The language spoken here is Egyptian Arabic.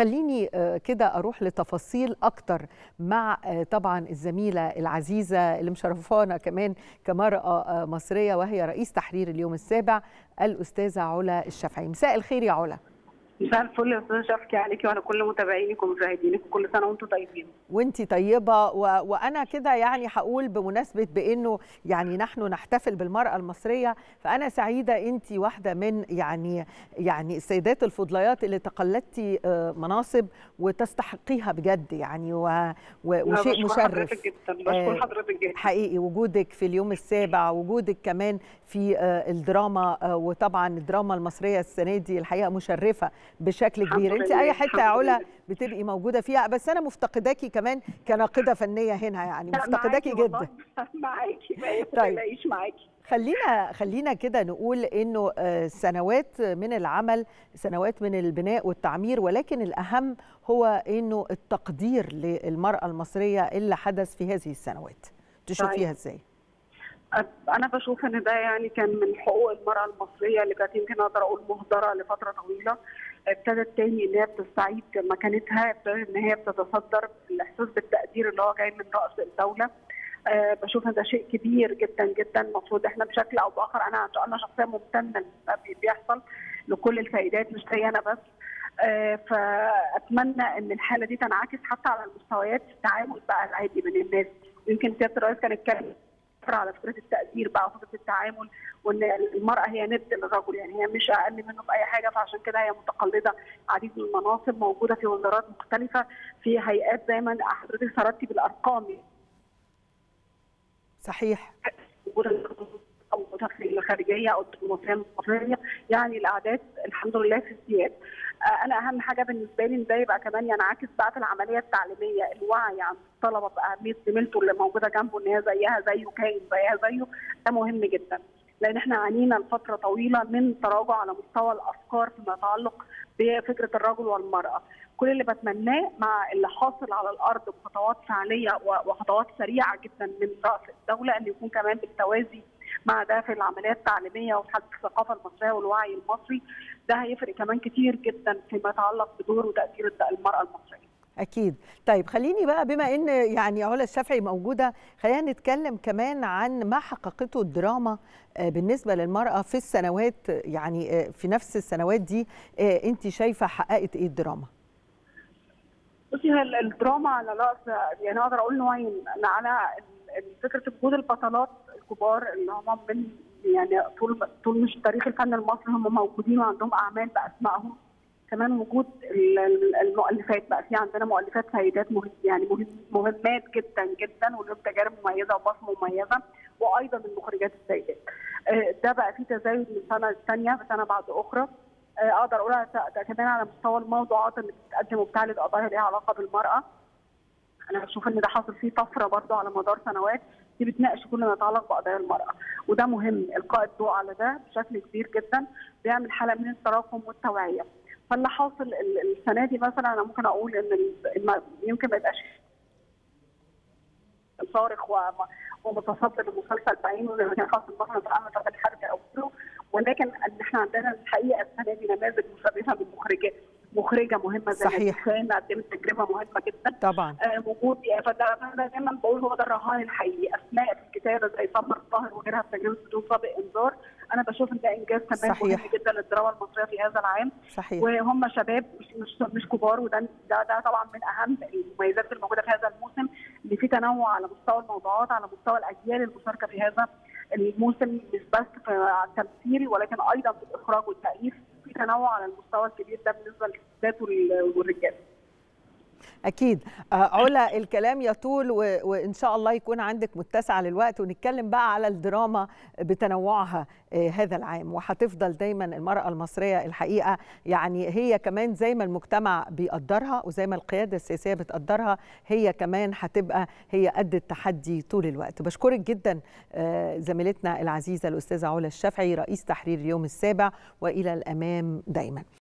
خليني كده اروح لتفاصيل اكتر مع طبعا الزميله العزيزه اللي مشرفانا كمان كمراه مصريه وهي رئيس تحرير اليوم السابع الاستاذه علا الشافعي مساء الخير يا علا مساء الفل يا استاذه شفكي عليكي وعلى كل متابعينك ومشاهدينك وكل سنه وانتم طيبين وانت طيبه و... وانا كده يعني هقول بمناسبه بانه يعني نحن نحتفل بالمراه المصريه فانا سعيده انت واحده من يعني يعني السيدات الفضليات اللي تقلدتي مناصب وتستحقيها بجد يعني و... و... وشيء مشرف حضرتك جدا بشكر حضرتك جدا حقيقي وجودك في اليوم السابع وجودك كمان في الدراما وطبعا الدراما المصريه السنه دي الحقيقه مشرفه بشكل كبير انت اي حته يا علا بتبقي موجوده فيها بس انا مفتقداكي كمان كناقده فنيه هنا يعني مفتقداكي جدا معاكي طيب معاكي خلينا خلينا كده نقول انه سنوات من العمل سنوات من البناء والتعمير ولكن الاهم هو انه التقدير للمراه المصريه اللي حدث في هذه السنوات تشوفيها ازاي انا بشوف ان ده يعني كان من حقوق المراه المصريه اللي كانت يمكن اقدر اقول مهدره لفتره طويله ابتدت تاني ان هي بتستعيد مكانتها ابتدت ان هي بتتصدر الاحساس بالتقدير اللي هو جاي من راس الدوله أه بشوف ان ده شيء كبير جدا جدا المفروض احنا بشكل او باخر انا انا شخصيا ممتنه بيحصل لكل السيدات مش زي انا بس أه فاتمنى ان الحاله دي تنعكس حتى على المستويات التعامل بقى العادي من الناس يمكن سياده الرئيس كان اتكلم على فكره التقدير بقى وفكره التعامل وان المراه هي ند للرجل يعني هي مش اقل منه في اي حاجه فعشان كده هي متقلده عديد من المناصب موجوده في وزارات مختلفه في هيئات زي ما حضرتك سردتي بالارقام صحيح او في الخارجيه او الدبلوماسيه المصريه يعني الاعداد الحمد لله في ازدياد. انا اهم حاجه بالنسبه لي ان ده يبقى كمان ينعكس بقى في العمليه التعليميه الوعي عند الطلبه باهميه زميلته اللي موجوده جنبه ان هي زيها زيه كائن زيها زيه ده مهم جدا. لان احنا عانينا لفتره طويله من تراجع على مستوى الافكار فيما يتعلق بفكره الرجل والمراه. كل اللي بتمناه مع اللي حاصل على الارض بخطوات فعليه وخطوات سريعه جدا من راس الدوله ان يكون كمان بالتوازي مع ده في العمليات التعليميه وفي حاله الثقافه المصريه والوعي المصري ده هيفرق كمان كتير جدا فيما يتعلق بدور وتاثير المراه المصريه. اكيد طيب خليني بقى بما ان يعني علا الشافعي موجوده خلينا نتكلم كمان عن ما حققته الدراما بالنسبه للمراه في السنوات يعني في نفس السنوات دي انت شايفه حققت ايه الدراما بصي الدراما على راس يعني اقدر اقول نوعين على فكره وجود البطلات الكبار اللي هم من يعني طول طول مش تاريخ الفن المصري هم موجودين وعندهم اعمال باسمائهم كمان وجود المؤلفات بقى في عندنا مؤلفات سيدات مهم يعني مهم مهمات جدا جدا ولهم تجارب مميزه وبصمه مميزه وايضا المخرجات السيدات ده بقى في تزايد من سنه للثانيه سنه بعد اخرى اقدر اقولها ده كمان على مستوى الموضوعات اللي بتتقدم وبتعرض قضايا ليها علاقه بالمراه انا بشوف ان ده حاصل فيه طفره برضه على مدار سنوات دي بتناقش كل ما يتعلق بقضايا المراه وده مهم القاء الضوء على ده بشكل كبير جدا بيعمل حاله من التراكم والتوعيه فاللي حاصل السنه دي مثلا انا ممكن اقول ان يمكن ما يبقاش صارخ ومتصدر لمسلسل بعينه زي ما كان حاصل مثلا في عام الحرب او غيره ولكن ان احنا عندنا الحقيقه السنه دي نماذج مشرفه من مخرجات مخرجه مهمه زي صحيح كان قدمت تجربه مهمه جدا طبعا آه وجود فده انا دايما بقول هو ده الرهان الحقيقي اسماء في الكتابه زي سمر الطاهر وغيرها في تجربه بدون سابق انذار انا بشوف ان ده انجاز كمان صحيح. مهم جدا للدراما المصريه في هذا العام صحيح وهم شباب مش مش, مش كبار وده ده, ده طبعا من اهم المميزات الموجوده في هذا الموسم ان في تنوع على مستوى الموضوعات على مستوى الاجيال المشاركه في هذا الموسم مش بس في التمثيل ولكن ايضا في الاخراج والتاليف في تنوع على المستوى الكبير ده بالنسبه للستات والرجال اكيد علا الكلام يطول وان شاء الله يكون عندك متسع للوقت ونتكلم بقى على الدراما بتنوعها هذا العام وهتفضل دايما المراه المصريه الحقيقه يعني هي كمان زي ما المجتمع بيقدرها وزي ما القياده السياسيه بتقدرها هي كمان هتبقى هي قد التحدي طول الوقت بشكرك جدا زميلتنا العزيزه الاستاذه علا الشافعي رئيس تحرير اليوم السابع والى الامام دايما